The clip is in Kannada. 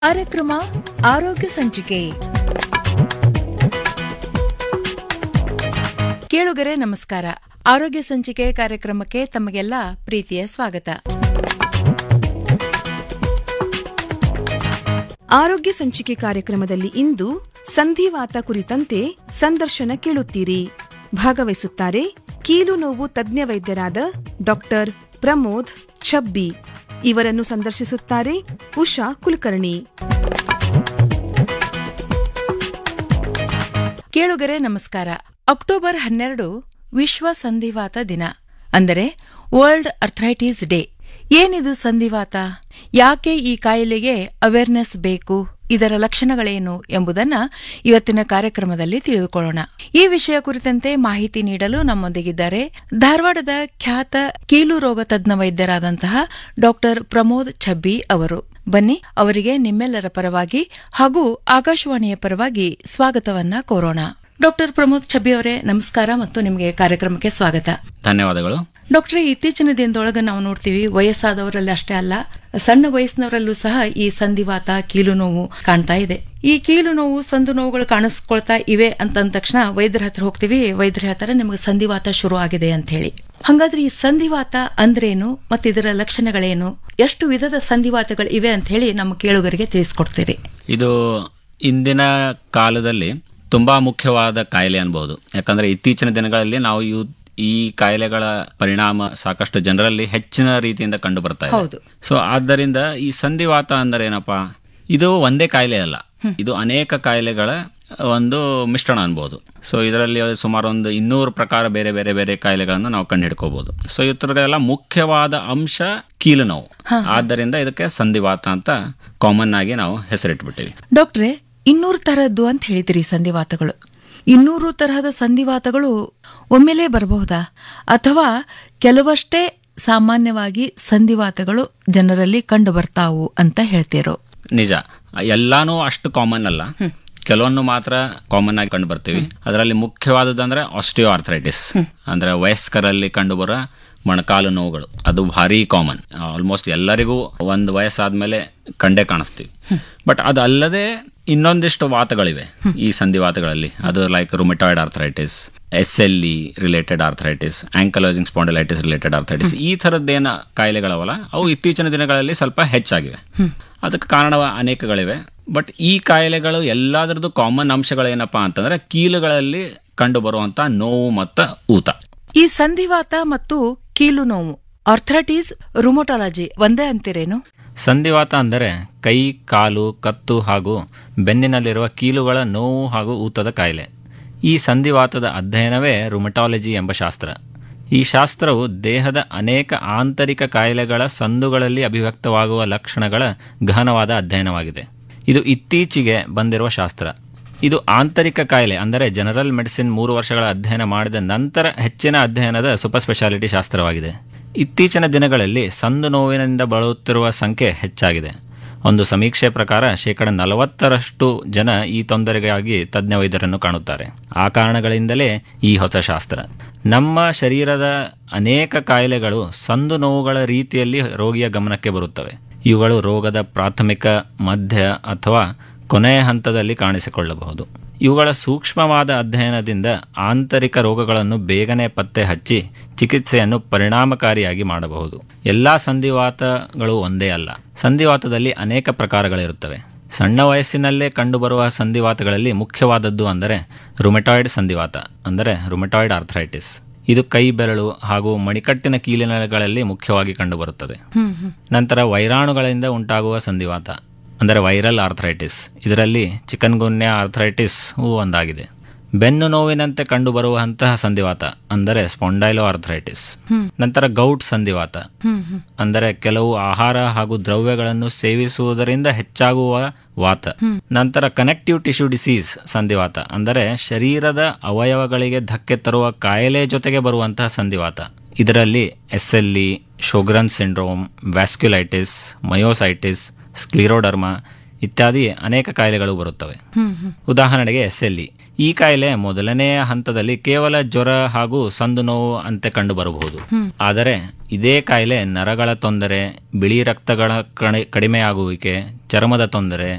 ಕಾರ್ಯಕ್ರಮ ಆರೋಗ್ಯ ಸಂಚಿಕೆ ಕೇಳುಗರೆ ನಮಸ್ಕಾರ ಆರೋಗ್ಯ ಸಂಚಿಕೆ ಕಾರ್ಯಕ್ರಮಕ್ಕೆ ತಮಗೆಲ್ಲ ಪ್ರೀತಿಯ ಸ್ವಾಗತ ಆರೋಗ್ಯ ಸಂಚಿಕೆ ಕಾರ್ಯಕ್ರಮದಲ್ಲಿ ಇಂದು ಸಂಧಿವಾತ ಕುರಿತಂತೆ ಸಂದರ್ಶನ ಕೇಳುತ್ತೀರಿ ಭಾಗವಹಿಸುತ್ತಾರೆ ಕೀಲು ನೋವು ತಜ್ಞ ವೈದ್ಯರಾದ ಡಾಕ್ಟರ್ ಪ್ರಮೋದ್ ಛಬ್ಬಿ ಇವರನ್ನು ಸಂದರ್ಶಿಸುತ್ತಾರೆ ಉಷಾ ಕುಲಕರ್ಣಿ ಕೇಳುಗರೆ ನಮಸ್ಕಾರ ಅಕ್ಟೋಬರ್ ಹನ್ನೆರಡು ವಿಶ್ವ ಸಂಧಿವಾತ ದಿನ ಅಂದರೆ ವರ್ಲ್ಡ್ ಅರ್ಥ್ರೈಟಿಸ್ ಡೇ ಏನಿದು ಸಂಧಿವಾತ ಯಾಕೆ ಈ ಕಾಯಿಲೆಗೆ ಅವೇರ್ನೆಸ್ ಬೇಕು ಇದರ ಲಕ್ಷಣಗಳೇನು ಎಂಬುದನ್ನ ಇವತ್ತಿನ ಕಾರ್ಯಕ್ರಮದಲ್ಲಿ ತಿಳಿದುಕೊಳ್ಳೋಣ ಈ ವಿಷಯ ಕುರಿತಂತೆ ಮಾಹಿತಿ ನೀಡಲು ನಮ್ಮೊಂದಿಗಿದ್ದಾರೆ ಧಾರವಾಡದ ಖ್ಯಾತ ಕೀಲು ರೋಗ ತಜ್ಞ ವೈದ್ಯರಾದಂತಹ ಡಾಕ್ಟರ್ ಪ್ರಮೋದ್ ಛಬ್ಬಿ ಅವರು ಬನ್ನಿ ಅವರಿಗೆ ನಿಮ್ಮೆಲ್ಲರ ಪರವಾಗಿ ಹಾಗೂ ಆಕಾಶವಾಣಿಯ ಪರವಾಗಿ ಸ್ವಾಗತವನ್ನ ಕೋರೋಣ ಡಾಕ್ಟರ್ ಪ್ರಮೋದ್ ಛಬ್ಬಿ ಅವರೇ ನಮಸ್ಕಾರ ಮತ್ತು ನಿಮಗೆ ಕಾರ್ಯಕ್ರಮಕ್ಕೆ ಸ್ವಾಗತ ಧನ್ಯವಾದಗಳು ಡಾಕ್ಟ್ರೆ ಇತ್ತೀಚಿನ ದಿನದೊಳಗೆ ನಾವು ನೋಡ್ತೀವಿ ವಯಸ್ಸಾದವರಲ್ಲಿ ಅಷ್ಟೇ ಅಲ್ಲ ಸಣ್ಣ ವಯಸ್ಸಿನವರಲ್ಲೂ ಸಹ ಈ ಸಂಧಿವಾತ ಕೀಲು ನೋವು ಕಾಣ್ತಾ ಇದೆ ಈ ಕೀಲು ನೋವು ಸಂದು ನೋವುಗಳು ಕಾಣಿಸ್ಕೊಳ್ತಾ ಇವೆ ಅಂತ ಅಂದ ತಕ್ಷಣ ವೈದ್ಯರ ಹತ್ರ ಹೋಗ್ತೀವಿ ವೈದ್ಯರು ಹೇಳ್ತಾರೆ ನಿಮಗೆ ಸಂಧಿವಾತ ಶುರು ಆಗಿದೆ ಅಂತ ಹೇಳಿ ಹಾಗಾದ್ರೆ ಈ ಸಂಧಿವಾತ ಅಂದ್ರೇನು ಮತ್ತು ಇದರ ಲಕ್ಷಣಗಳೇನು ಎಷ್ಟು ವಿಧದ ಸಂಧಿವಾತಗಳು ಇವೆ ಅಂತ ಹೇಳಿ ನಮ್ಮ ಕೇಳುಗರಿಗೆ ತಿಳಿಸ್ಕೊಡ್ತೀರಿ ಇದು ಇಂದಿನ ಕಾಲದಲ್ಲಿ ತುಂಬಾ ಮುಖ್ಯವಾದ ಕಾಯಿಲೆ ಅನ್ಬೋದು ಯಾಕಂದ್ರೆ ಇತ್ತೀಚಿನ ದಿನಗಳಲ್ಲಿ ನಾವು ಇವು ಈ ಕಾಯಿಲೆಗಳ ಪರಿಣಾಮ ಸಾಕಷ್ಟು ಜನರಲ್ಲಿ ಹೆಚ್ಚಿನ ರೀತಿಯಿಂದ ಕಂಡು ಬರ್ತಾ ಇದೆ ಹೌದು. ಸೊ ಆದ್ದರಿಂದ ಈ ಸಂಧಿವಾತ ಅಂದ್ರೆ ಏನಪ್ಪಾ ಇದು ಒಂದೇ ಕಾಯಿಲೆ ಅಲ್ಲ ಇದು ಅನೇಕ ಕಾಯಿಲೆಗಳ ಒಂದು ಮಿಶ್ರಣ ಅನ್ಬೋದು ಸೊ ಇದರಲ್ಲಿ ಸುಮಾರು ಒಂದು ಇನ್ನೂರು ಪ್ರಕಾರ ಬೇರೆ ಬೇರೆ ಬೇರೆ ಕಾಯಿಲೆಗಳನ್ನು ನಾವು ಕಂಡು ಹಿಡ್ಕೋಬಹುದು ಸೊ ಇದರಲ್ಲ ಮುಖ್ಯವಾದ ಅಂಶ ಕೀಲು ನೋವು ಆದ್ದರಿಂದ ಇದಕ್ಕೆ ಸಂಧಿವಾತ ಅಂತ ಕಾಮನ್ ಆಗಿ ನಾವು ಹೆಸರಿಟ್ಬಿಟ್ಟಿವಿ ಡಾಕ್ಟ್ರೆ ಇನ್ನೂರು ತರದ್ದು ಅಂತ ಹೇಳಿದಿರಿ ಸಂಧಿವಾತಗಳು ಇನ್ನೂರು ತರಹದ ಸಂಧಿವಾತಗಳು ಒಮ್ಮೆಲೇ ಬರಬಹುದಾ ಅಥವಾ ಕೆಲವಷ್ಟೇ ಸಾಮಾನ್ಯವಾಗಿ ಸಂಧಿವಾತಗಳು ಜನರಲ್ಲಿ ಕಂಡು ಬರ್ತಾವು ಅಂತ ಹೇಳ್ತೀರೋ ನಿಜ ಎಲ್ಲಾನು ಅಷ್ಟು ಕಾಮನ್ ಅಲ್ಲ ಕೆಲವೊಂದು ಮಾತ್ರ ಕಾಮನ್ ಆಗಿ ಕಂಡು ಬರ್ತೀವಿ ಅದರಲ್ಲಿ ಮುಖ್ಯವಾದದಂದ್ರೆ ಆಸ್ಟಿಯೋ ಆರ್ಥರೈಟಿಸ್ ಅಂದ್ರೆ ವಯಸ್ಕರಲ್ಲಿ ಕಂಡುಬರೋ ಮೊಣಕಾಲು ನೋವುಗಳು ಅದು ಭಾರಿ ಕಾಮನ್ ಆಲ್ಮೋಸ್ಟ್ ಎಲ್ಲರಿಗೂ ಒಂದು ವಯಸ್ಸಾದ್ಮೇಲೆ ಕಂಡೇ ಕಾಣಿಸ್ತೀವಿ ಬಟ್ ಅದಲ್ಲದೆ ಇನ್ನೊಂದಿಷ್ಟು ವಾತಗಳಿವೆ ಈ ಸಂಧಿವಾತಗಳಲ್ಲಿ ಅದು like rheumatoid arthritis S L E related arthritis ankylosing spondylitis related arthritis ಈ ಥರದ್ದೇನ ಕಾಯಿಲೆಗಳವಲ್ಲ ಅವು ಇತ್ತೀಚಿನ ದಿನಗಳಲ್ಲಿ ಸ್ವಲ್ಪ ಹೆಚ್ಚಾಗಿವೆ ಅದಕ್ಕೆ ಕಾರಣ ಅನೇಕಗಳಿವೆ ಬಟ್ ಈ ಕಾಯಿಲೆಗಳು ಎಲ್ಲದರದ್ದು ಕಾಮನ್ ಅಂಶಗಳೇನಪ್ಪಾ ಅಂತಂದ್ರೆ ಕೀಲುಗಳಲ್ಲಿ ಕಂಡು ಬರುವಂತ ನೋವು ಮತ್ತು ಊತ ಈ ಸಂಧಿವಾತ ಮತ್ತು ಕೀಲು ನೋವು ಆರ್ಥರೈಟಿಸ್ ರುಮೊಟಾಲಜಿ ಒಂದೇ ಅಂತೀರೇನು ಸಂಧಿವಾತ ಅಂದರೆ ಕೈ ಕಾಲು ಕತ್ತು ಹಾಗೂ ಬೆನ್ನಿನಲ್ಲಿರುವ ಕೀಲುಗಳ ನೋವು ಹಾಗೂ ಊತದ ಕಾಯಿಲೆ ಈ ಸಂಧಿವಾತದ ಅಧ್ಯಯನವೇ ರುಮಟಾಲಜಿ ಎಂಬ ಶಾಸ್ತ್ರ ಈ ಶಾಸ್ತ್ರವು ದೇಹದ ಅನೇಕ ಆಂತರಿಕ ಕಾಯಿಲೆಗಳ ಸಂದುಗಳಲ್ಲಿ ಅಭಿವ್ಯಕ್ತವಾಗುವ ಲಕ್ಷಣಗಳ ಗಹನವಾದ ಅಧ್ಯಯನವಾಗಿದೆ ಇದು ಇತ್ತೀಚೆಗೆ ಬಂದಿರುವ ಶಾಸ್ತ್ರ ಇದು ಆಂತರಿಕ ಕಾಯಿಲೆ ಅಂದರೆ ಜನರಲ್ ಮೆಡಿಸಿನ್ ಮೂರು ವರ್ಷಗಳ ಅಧ್ಯಯನ ಮಾಡಿದ ನಂತರ ಹೆಚ್ಚಿನ ಅಧ್ಯಯನದ ಸೂಪರ್ ಸ್ಪೆಷಾಲಿಟಿ ಶಾಸ್ತ್ರವಾಗಿದೆ ಇತ್ತೀಚಿನ ದಿನಗಳಲ್ಲಿ ಸಂದು ನೋವಿನಿಂದ ಬಳಲುತ್ತಿರುವ ಸಂಖ್ಯೆ ಹೆಚ್ಚಾಗಿದೆ ಒಂದು ಸಮೀಕ್ಷೆ ಪ್ರಕಾರ ಶೇಕಡ ನಲವತ್ತರಷ್ಟು ಜನ ಈ ತೊಂದರೆಗಾಗಿ ತಜ್ಞ ವೈದ್ಯರನ್ನು ಕಾಣುತ್ತಾರೆ ಆ ಕಾರಣಗಳಿಂದಲೇ ಈ ಹೊಸ ಶಾಸ್ತ್ರ ನಮ್ಮ ಶರೀರದ ಅನೇಕ ಕಾಯಿಲೆಗಳು ಸಂದು ನೋವುಗಳ ರೀತಿಯಲ್ಲಿ ರೋಗಿಯ ಗಮನಕ್ಕೆ ಬರುತ್ತವೆ ಇವುಗಳು ರೋಗದ ಪ್ರಾಥಮಿಕ ಮಧ್ಯ ಅಥವಾ ಕೊನೆಯ ಹಂತದಲ್ಲಿ ಕಾಣಿಸಿಕೊಳ್ಳಬಹುದು ಇವುಗಳ ಸೂಕ್ಷ್ಮವಾದ ಅಧ್ಯಯನದಿಂದ ಆಂತರಿಕ ರೋಗಗಳನ್ನು ಬೇಗನೆ ಪತ್ತೆ ಹಚ್ಚಿ ಚಿಕಿತ್ಸೆಯನ್ನು ಪರಿಣಾಮಕಾರಿಯಾಗಿ ಮಾಡಬಹುದು ಎಲ್ಲಾ ಸಂಧಿವಾತಗಳು ಒಂದೇ ಅಲ್ಲ ಸಂಧಿವಾತದಲ್ಲಿ ಅನೇಕ ಪ್ರಕಾರಗಳಿರುತ್ತವೆ ಸಣ್ಣ ವಯಸ್ಸಿನಲ್ಲೇ ಕಂಡುಬರುವ ಸಂಧಿವಾತಗಳಲ್ಲಿ ಮುಖ್ಯವಾದದ್ದು ಅಂದರೆ ರುಮೆಟಾಯ್ಡ್ ಸಂಧಿವಾತ ಅಂದರೆ ರುಮೆಟಾಯ್ಡ್ ಆರ್ಥರೈಟಿಸ್ ಇದು ಕೈ ಬೆರಳು ಹಾಗೂ ಮಣಿಕಟ್ಟಿನ ಕೀಲಿನಗಳಲ್ಲಿ ಮುಖ್ಯವಾಗಿ ಕಂಡುಬರುತ್ತದೆ ನಂತರ ವೈರಾಣುಗಳಿಂದ ಉಂಟಾಗುವ ಸಂಧಿವಾತ ಅಂದರೆ ವೈರಲ್ ಆರ್ಥರೈಟಿಸ್ ಇದರಲ್ಲಿ ಚಿಕನ್ಗುನ್ಯ ಆರ್ಥರೈಟಿಸ್ ಒಂದಾಗಿದೆ ಬೆನ್ನು ನೋವಿನಂತೆ ಕಂಡುಬರುವಂತಹ ಸಂಧಿವಾತ ಅಂದರೆ ಸ್ಪಾಂಡೈಲೋ ಆರ್ಥರೈಟಿಸ್ ನಂತರ ಗೌಟ್ ಸಂಧಿವಾತ ಅಂದರೆ ಕೆಲವು ಆಹಾರ ಹಾಗೂ ದ್ರವ್ಯಗಳನ್ನು ಸೇವಿಸುವುದರಿಂದ ಹೆಚ್ಚಾಗುವ ವಾತ ನಂತರ ಕನೆಕ್ಟಿವ್ ಟಿಶ್ಯೂ ಡಿಸೀಸ್ ಸಂಧಿವಾತ ಅಂದರೆ ಶರೀರದ ಅವಯವಗಳಿಗೆ ಧಕ್ಕೆ ತರುವ ಕಾಯಿಲೆ ಜೊತೆಗೆ ಬರುವಂತಹ ಸಂಧಿವಾತ ಇದರಲ್ಲಿ S L E Sjogren syndrome vasculitis myositis scleroderma ಇತ್ಯಾದಿ ಅನೇಕ ಕಾಯಿಲೆಗಳು ಬರುತ್ತವೆ ಹ್ಮ್ ಹ್ಮ್ ಉದಾಹರಣೆಗೆ ಎಸ್ ಎಲ್ ಇ ಈ ಕಾಯಿಲೆ ಮೊದಲನೆಯ ಹಂತದಲ್ಲಿ ಕೇವಲ ಜ್ವರ ಹಾಗೂ ಸಂದು ನೋವು ಅಂತೆ ಕಂಡು ಬರಬಹುದು ಆದರೆ ಇದೇ ಕಾಯಿಲೆ ನರಗಳ ತೊಂದರೆ ಬಿಳಿ ರಕ್ತಗಳ ಕಣಿ- ಕಡಿಮೆಯಾಗುವಿಕೆ ಚರ್ಮದ ತೊಂದರೆ